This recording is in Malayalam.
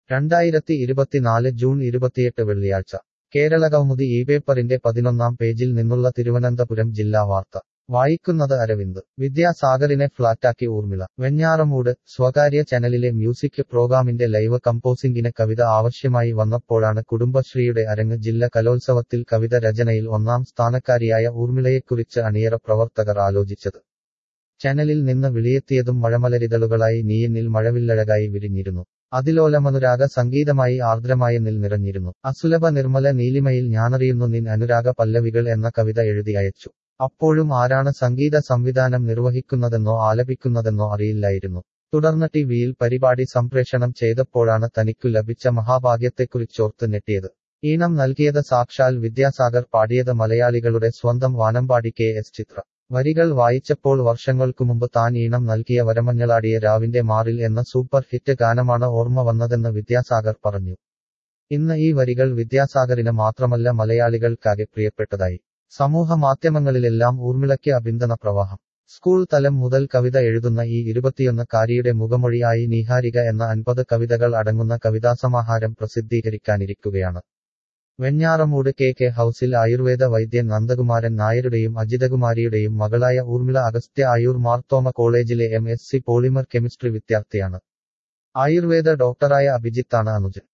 രണ്ടായിരത്തി ഇരുപത്തിനാല് ജൂൺ ഇരുപത്തിയെട്ട് വെള്ളിയാഴ്ച കേരള കൗമുദി ഈ പേപ്പറിന്റെ പതിനൊന്നാം പേജിൽ നിന്നുള്ള തിരുവനന്തപുരം ജില്ലാ വാർത്ത വായിക്കുന്നത് അരവിന്ദ് വിദ്യാസാഗറിനെ ഫ്ളാറ്റാക്കി ഊർമിള വെഞ്ഞാറമൂട് സ്വകാര്യ ചാനലിലെ മ്യൂസിക് പ്രോഗ്രാമിന്റെ ലൈവ് കമ്പോസിംഗിന് കവിത ആവശ്യമായി വന്നപ്പോഴാണ് കുടുംബശ്രീയുടെ അരങ്ങ് ജില്ല കലോത്സവത്തിൽ കവിത രചനയിൽ ഒന്നാം സ്ഥാനക്കാരിയായ ഊർമിളയെക്കുറിച്ച് അണിയറ പ്രവർത്തകർ ആലോചിച്ചത് ചാനലിൽ നിന്ന് വിളിയെത്തിയതും മഴമലരിതളുകളായി നീയെന്നിൽ മഴവില്ലഴകായി വിരിഞ്ഞിരുന്നു അതിലോലമനുരാഗ സംഗീതമായി ആർദ്രമായ നിൽ നിറഞ്ഞിരുന്നു അസുലഭ നിർമ്മല നീലിമയിൽ ഞാനറിയുന്നു നിൻ അനുരാഗ പല്ലവികൾ എന്ന കവിത എഴുതി അയച്ചു അപ്പോഴും ആരാണ് സംഗീത സംവിധാനം നിർവഹിക്കുന്നതെന്നോ ആലപിക്കുന്നതെന്നോ അറിയില്ലായിരുന്നു തുടർന്ന് ടിവിയിൽ പരിപാടി സംപ്രേഷണം ചെയ്തപ്പോഴാണ് തനിക്കു ലഭിച്ച മഹാഭാഗ്യത്തെക്കുറിച്ചോർത്ത് ഞെട്ടിയത് ഈണം നൽകിയത് സാക്ഷാൽ വിദ്യാസാഗർ പാടിയത് മലയാളികളുടെ സ്വന്തം വാനമ്പാടി കെ എസ് ചിത്ര വരികൾ വായിച്ചപ്പോൾ വർഷങ്ങൾക്കു മുമ്പ് താൻ ഈണം നൽകിയ വരമഞ്ഞളാടിയ രാവിന്റെ മാറിൽ എന്ന സൂപ്പർ ഹിറ്റ് ഗാനമാണ് ഓർമ്മ വന്നതെന്ന് വിദ്യാസാഗർ പറഞ്ഞു ഇന്ന് ഈ വരികൾ വിദ്യാസാഗറിന് മാത്രമല്ല മലയാളികൾക്കാകെ പ്രിയപ്പെട്ടതായി സമൂഹ മാധ്യമങ്ങളിലെല്ലാം ഊർമിളയ്ക്ക് അഭിന്തന പ്രവാഹം സ്കൂൾ തലം മുതൽ കവിത എഴുതുന്ന ഈ ഇരുപത്തിയൊന്ന് കാരിയുടെ മുഖമൊഴിയായി നീഹാരിക എന്ന അൻപത് കവിതകൾ അടങ്ങുന്ന കവിതാസമാഹാരം പ്രസിദ്ധീകരിക്കാനിരിക്കുകയാണ് വെഞ്ഞാറമൂട് കെ കെ ഹൌസിൽ ആയുർവേദ വൈദ്യൻ നന്ദകുമാരൻ നായരുടെയും അജിതകുമാരിയുടെയും മകളായ ഊർമിള അഗസ്ത്യ ആയൂർ മാർത്തോമ കോളേജിലെ M S C polymer chemistry വിദ്യാർത്ഥിയാണ് ആയുർവേദ ഡോക്ടറായ അഭിജിത്താണ് അനുജൻ